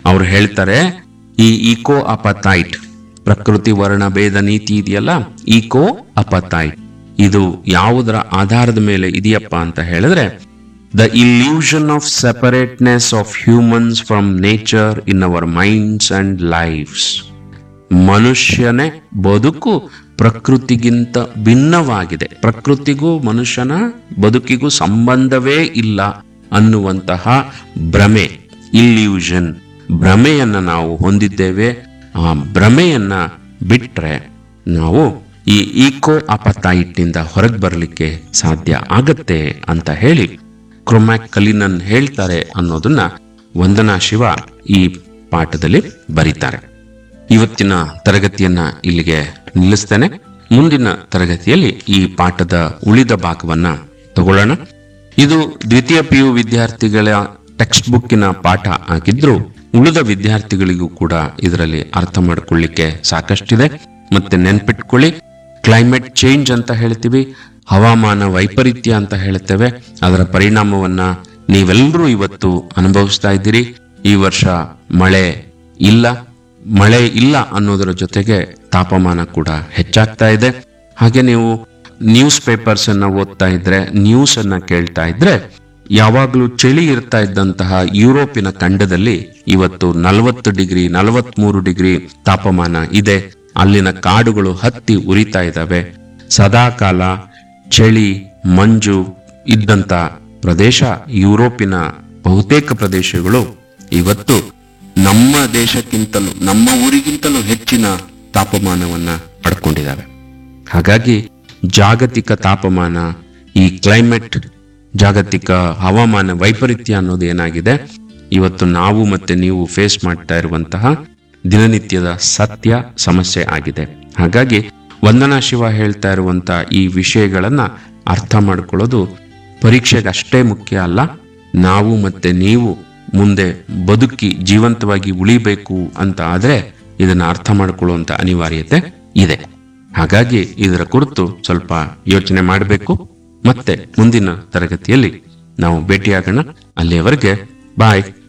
ಅವ್ರು ಹೇಳ್ತಾರೆ ಈ ಈಕೋ ಅಪತೈಟ್ ಪ್ರಕೃತಿ ವರ್ಣ ಭೇದ ನೀತಿ ಇದೆಯಲ್ಲ ಈಕೋ ಅಪತೈಟ್ ಇದು ಯಾವುದರ ಆಧಾರದ ಮೇಲೆ ಇದೆಯಪ್ಪ ಅಂತ ಹೇಳಿದ್ರೆ the illusion of separateness of humans from nature in our minds and lifes ಮನುಷ್ಯನೇ ಬದುಕು ಪ್ರಕೃತಿಗಿಂತ ಭಿನ್ನವಾಗಿದೆ ಪ್ರಕೃತಿಗೂ ಮನುಷ್ಯನ ಬದುಕಿಗೂ ಸಂಬಂಧವೇ ಇಲ್ಲ ಅನ್ನುವಂತಹ ಭ್ರಮೆ ಇಲ್ಯೂಷನ್ ಭ್ರಮೆಯನ್ನ ನಾವು ಹೊಂದಿದ್ದೇವೆ ಆ ಭ್ರಮೆಯನ್ನ ಬಿಟ್ರೆ ನಾವು ಈ ಈಕೋ ಅಪತೈಟ್ನಿಂದ ಹೊರಗೆ ಬರಲಿಕ್ಕೆ ಸಾಧ್ಯ ಆಗತ್ತೆ ಅಂತ ಹೇಳಿ ಕ್ರೊಮ್ಯಾಕ್ ಕಲಿನನ್ ಹೇಳ್ತಾರೆ ಅನ್ನೋದನ್ನ ವಂದನಾ ಶಿವ ಈ ಪಾಠದಲ್ಲಿ ಬರೀತಾರೆ ಇವತ್ತಿನ ತರಗತಿಯನ್ನ ಇಲ್ಲಿಗೆ ನಿಲ್ಲಿಸ್ತೇನೆ ಮುಂದಿನ ತರಗತಿಯಲ್ಲಿ ಈ ಪಾಠದ ಉಳಿದ ಭಾಗವನ್ನ ತಗೊಳ್ಳೋಣ ಇದು ದ್ವಿತೀಯ ಪಿ ಯು ವಿದ್ಯಾರ್ಥಿಗಳ ಟೆಕ್ಸ್ಟ್ ಬುಕ್ಕಿನ ಪಾಠ ಆಗಿದ್ರು ಉಳಿದ ವಿದ್ಯಾರ್ಥಿಗಳಿಗೂ ಕೂಡ ಇದರಲ್ಲಿ ಅರ್ಥ ಮಾಡಿಕೊಳ್ಳಿಕ್ಕೆ ಸಾಕಷ್ಟಿದೆ ಮತ್ತೆ ನೆನ್ಪಿಟ್ಕೊಳ್ಳಿ ಕ್ಲೈಮೇಟ್ ಚೇಂಜ್ ಅಂತ ಹೇಳ್ತೀವಿ ಹವಾಮಾನ ವೈಪರೀತ್ಯ ಅಂತ ಹೇಳ್ತೇವೆ ಅದರ ಪರಿಣಾಮವನ್ನ ನೀವೆಲ್ಲರೂ ಇವತ್ತು ಅನುಭವಿಸ್ತಾ ಇದ್ದೀರಿ ಈ ವರ್ಷ ಮಳೆ ಇಲ್ಲ ಮಳೆ ಇಲ್ಲ ಅನ್ನೋದರ ಜೊತೆಗೆ ತಾಪಮಾನ ಕೂಡ ಹೆಚ್ಚಾಗ್ತಾ ಇದೆ ಹಾಗೆ ನೀವು ನ್ಯೂಸ್ ಪೇಪರ್ಸ್ ಅನ್ನ ಓದ್ತಾ ಇದ್ರೆ ನ್ಯೂಸ್ ಅನ್ನ ಕೇಳ್ತಾ ಇದ್ರೆ ಯಾವಾಗಲೂ ಚಳಿ ಇರ್ತಾ ಇದ್ದಂತಹ ಯುರೋಪಿನ ಖಂಡದಲ್ಲಿ ಇವತ್ತು ನಲವತ್ತು ಡಿಗ್ರಿ ನಲವತ್ಮೂರು ಡಿಗ್ರಿ ತಾಪಮಾನ ಇದೆ ಅಲ್ಲಿನ ಕಾಡುಗಳು ಹತ್ತಿ ಉರಿತಾ ಇದ್ದಾವೆ ಸದಾಕಾಲ ಚಳಿ ಮಂಜು ಇದ್ದಂತ ಪ್ರದೇಶ ಯುರೋಪಿನ ಬಹುತೇಕ ಪ್ರದೇಶಗಳು ಇವತ್ತು ನಮ್ಮ ದೇಶಕ್ಕಿಂತಲೂ ನಮ್ಮ ಊರಿಗಿಂತಲೂ ಹೆಚ್ಚಿನ ತಾಪಮಾನವನ್ನ ಪಡ್ಕೊಂಡಿದ್ದಾವೆ ಹಾಗಾಗಿ ಜಾಗತಿಕ ತಾಪಮಾನ ಈ ಕ್ಲೈಮೇಟ್ ಜಾಗತಿಕ ಹವಾಮಾನ ವೈಪರೀತ್ಯ ಅನ್ನೋದು ಏನಾಗಿದೆ ಇವತ್ತು ನಾವು ಮತ್ತೆ ನೀವು ಫೇಸ್ ಮಾಡ್ತಾ ಇರುವಂತಹ ದಿನನಿತ್ಯದ ಸತ್ಯ ಸಮಸ್ಯೆ ಆಗಿದೆ ಹಾಗಾಗಿ ವಂದನಾ ಶಿವ ಹೇಳ್ತಾ ಇರುವಂತ ಈ ವಿಷಯಗಳನ್ನ ಅರ್ಥ ಮಾಡ್ಕೊಳ್ಳೋದು ಪರೀಕ್ಷೆಗೆ ಅಷ್ಟೇ ಮುಖ್ಯ ಅಲ್ಲ ನಾವು ಮತ್ತೆ ನೀವು ಮುಂದೆ ಬದುಕಿ ಜೀವಂತವಾಗಿ ಉಳಿಬೇಕು ಅಂತ ಆದ್ರೆ ಇದನ್ನ ಅರ್ಥ ಮಾಡಿಕೊಳ್ಳುವಂತ ಅನಿವಾರ್ಯತೆ ಇದೆ ಹಾಗಾಗಿ ಇದರ ಕುರಿತು ಸ್ವಲ್ಪ ಯೋಚನೆ ಮಾಡಬೇಕು ಮತ್ತೆ ಮುಂದಿನ ತರಗತಿಯಲ್ಲಿ ನಾವು ಭೇಟಿಯಾಗೋಣ ಅಲ್ಲಿಯವರೆಗೆ ಬಾಯ್